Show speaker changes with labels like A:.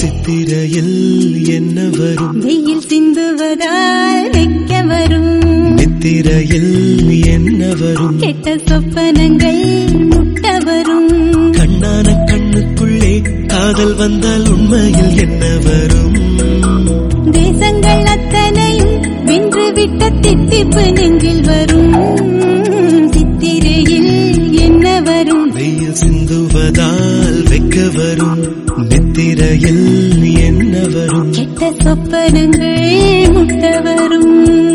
A: சித்திரையில் என்ன வரும்
B: வெயில் சிந்துவதால் வைக்க வரும்
A: நித்திரையில் என்ன வரும்
B: கெட்ட சொப்பனங்கள் முட்ட வரும்
A: கண்ணான கண்ணுக்குள்ளே காதல் வந்தால் உண்மையில் என்ன வரும்
B: தேசங்கள் அத்தனையும் வென்று விட்ட தித்திப்பு நெஞ்சில் வரும் சித்திரையில் என்ன வரும்
A: வெயில் சிந்துவதால் வைக்க வரும் நித்திரையில் என்ன வரும்
B: கெட்ட சொப்பனங்கள் முட்ட வரும்